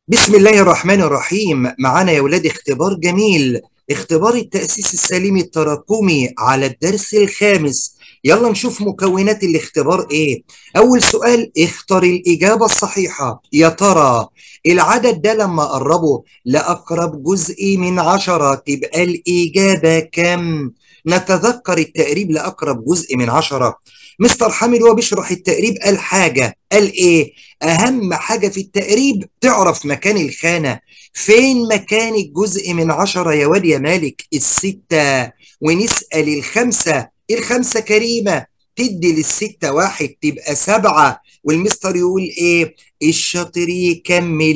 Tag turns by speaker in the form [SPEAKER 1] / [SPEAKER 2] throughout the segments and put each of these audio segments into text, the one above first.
[SPEAKER 1] بسم الله الرحمن الرحيم معانا يا ولاد اختبار جميل اختبار التأسيس السليمي التراكمي على الدرس الخامس يلا نشوف مكونات الاختبار ايه اول سؤال اختر الاجابة الصحيحة يا ترى العدد ده لما قربه لأقرب جزء من عشرة تبقى الإجابة كم نتذكر التقريب لأقرب جزء من عشرة مستر حامد وهو بيشرح التقريب قال حاجة قال ايه اهم حاجة في التقريب تعرف مكان الخانة فين مكان الجزء من عشرة يا واد يا مالك الستة ونسأل الخمسة الخمسة كريمة تدي للستة واحد تبقى سبعة والمستر يقول ايه الشاطر يكمل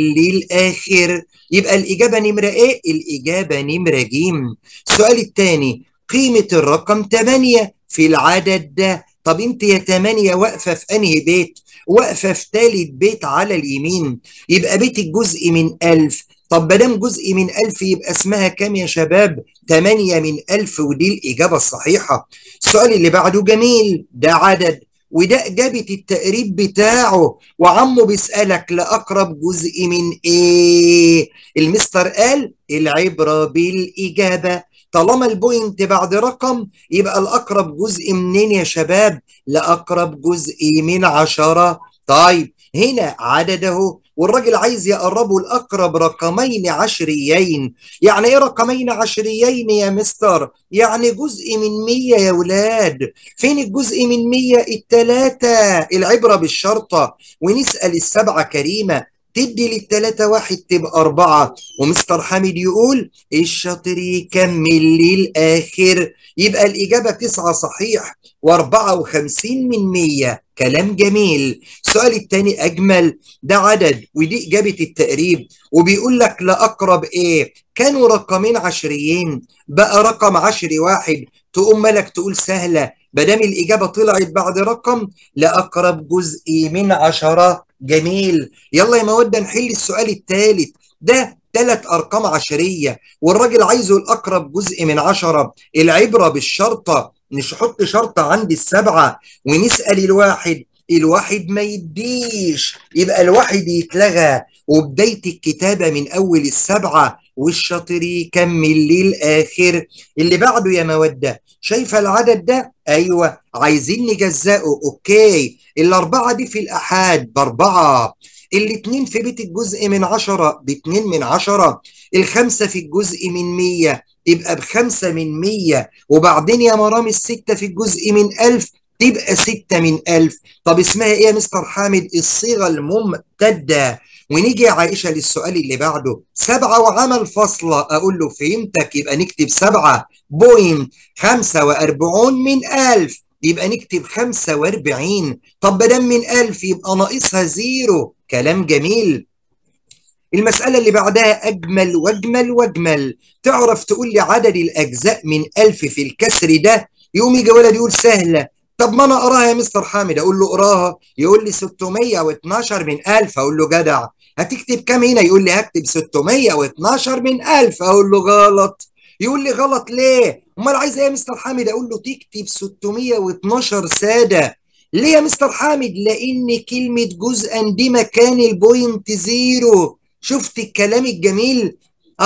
[SPEAKER 1] للآخر يبقى الإجابة نمرة ايه الإجابة نمرة جيم السؤال الثاني قيمة الرقم 8 في العدد ده طب انت يا 8 واقفة في انهي بيت واقفة في ثالث بيت على اليمين يبقى بيت الجزء من ألف طب مادام جزء من ألف يبقى اسمها كام يا شباب؟ 8 من ألف ودي الإجابة الصحيحة السؤال اللي بعده جميل ده عدد وده إجابة التقريب بتاعه وعمه بيسألك لأقرب جزء من إيه؟ المستر قال العبرة بالإجابة طالما البوينت بعد رقم يبقى الأقرب جزء منين يا شباب؟ لأقرب جزء من عشرة طيب هنا عدد اهو والراجل عايز يقربه لأقرب رقمين عشريين يعني ايه رقمين عشريين يا مستر يعني جزء من مية يا ولاد فين الجزء من مية التلاتة العبرة بالشرطة ونسأل السبعة كريمة تدي للتلاتة واحد تبقى أربعة ومستر حامد يقول الشاطر يكمل للآخر يبقى الإجابة تسعة صحيح وأربعة وخمسين من مية كلام جميل السؤال التاني أجمل ده عدد ودي إجابة التقريب وبيقول لك لأقرب إيه كانوا رقمين عشريين بقى رقم عشري واحد تقوم ملك تقول سهلة مادام الإجابة طلعت بعد رقم لأقرب جزء من عشرة جميل يلا يا مودة نحل السؤال الثالث ده ثلاث أرقام عشرية والراجل عايزه الأقرب جزء من عشرة العبرة بالشرطة نحط شرطة عند السبعة ونسأل الواحد الواحد ما يديش يبقى الواحد يتلغى وبداية الكتابة من أول السبعة والشاطر يكمل للآخر اللي بعده يا مودة شايفة العدد ده؟ أيوة عايزين نجزأه أوكي الأربعة دي في الأحاد بأربعة الاتنين في بيت الجزء من عشرة باتنين من عشرة الخمسة في الجزء من مية تبقى بخمسة من مية وبعدين يا مرام الستة في الجزء من ألف تبقى ستة من ألف طب اسمها إيه يا مستر حامد الصيغة الممتدة ونيجي يا عائشة للسؤال اللي بعده سبعة وعمل فاصلة أقول له فهمتك يبقى نكتب سبعة بوينت خمسة وأربعون من ألف يبقى نكتب خمسة وأربعين طب بدم من ألف يبقى ناقصها زيرو كلام جميل المسألة اللي بعدها أجمل وأجمل وأجمل تعرف تقول لي عدد الأجزاء من ألف في الكسر ده يقوم يجي ولد يقول سهلة طب ما أنا أقراها يا مستر حامد أقول له أقراها يقول لي 612 من ألف أقول له جدع هتكتب كام هنا يقول لي هكتب 612 من ألف أقول له غلط يقول لي غلط ليه امال عايز ايه يا مستر حامد اقول له تكتب 612 ساده ليه يا مستر حامد لان كلمه جزءا دي مكان البوينت زيرو شفت الكلام الجميل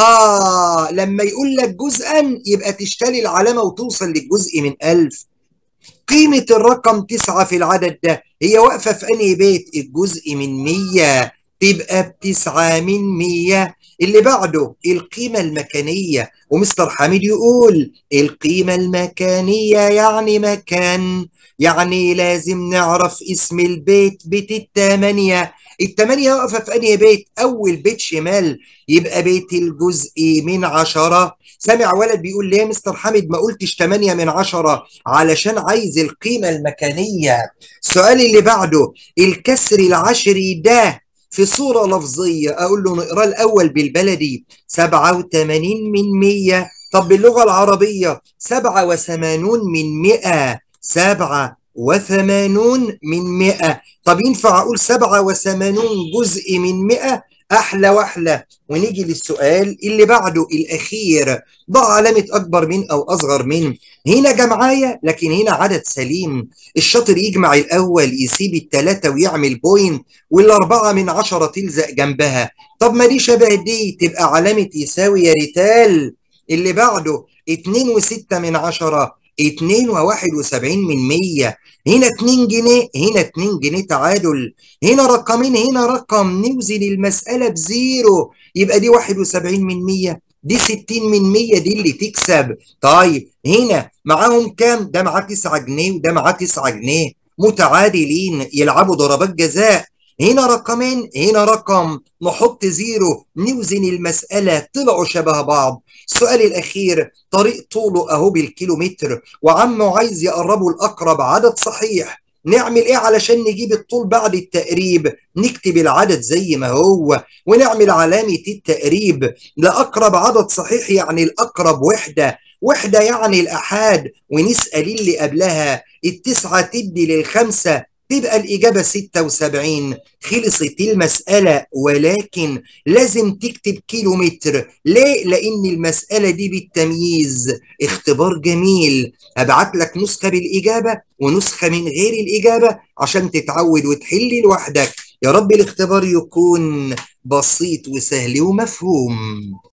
[SPEAKER 1] اه لما يقول لك جزءا يبقى تشتري العلامه وتوصل للجزء من ألف قيمة الرقم تسعة في العدد ده هي واقفة في أنهي بيت الجزء من مية تبقى بتسعة من مية اللي بعده القيمة المكانية ومستر حميد يقول القيمة المكانية يعني مكان يعني لازم نعرف اسم البيت بيت التمانية التمانية واقفة في أنهي بيت أول بيت شمال يبقى بيت الجزء من عشرة سامع ولد بيقول ليه مستر حامد ما قلتش 8 من عشرة علشان عايز القيمة المكانية السؤال اللي بعده الكسر العشري ده في صورة لفظية أقول له نقرأ الأول بالبلدي 87 من 100 طب باللغة العربية 87 من 100 87 من 100 طب ينفع أقول 87 جزء من 100 احلى واحلى ونيجي للسؤال اللي بعده الاخير ضع علامه اكبر من او اصغر من هنا جمعايه لكن هنا عدد سليم الشاطر يجمع الاول يسيب الثلاثه ويعمل بوينت والاربعه من عشره تلزق جنبها طب ما دي شبه دي تبقى علامه يساوي يا ريتال اللي بعده 2 و6 من عشرة 2 و71 من 100 هنا 2 جنيه هنا 2 جنيه تعادل هنا رقمين هنا رقم نوزن المسألة بزيرو يبقى دي 71 من 100 دي 60 من 100 دي اللي تكسب طيب هنا معاهم كام ده معاه 9 جنيه وده معاه 9 جنيه متعادلين يلعبوا ضربات جزاء هنا رقمين هنا رقم نحط زيرو نوزن المسألة طلعوا شبه بعض السؤال الأخير طريق طوله أهو بالكيلومتر وعمه عايز يقربه الأقرب عدد صحيح نعمل ايه علشان نجيب الطول بعد التقريب نكتب العدد زي ما هو ونعمل علامة التقريب لأقرب عدد صحيح يعني الأقرب وحدة وحدة يعني الأحاد ونسأل اللي قبلها التسعة تدي للخمسة تبقى الإجابة 76 خلصت المسألة ولكن لازم تكتب كيلومتر ليه؟ لأن المسألة دي بالتمييز اختبار جميل هبعت لك نسخة بالإجابة ونسخة من غير الإجابة عشان تتعود وتحل لوحدك يا رب الاختبار يكون بسيط وسهل ومفهوم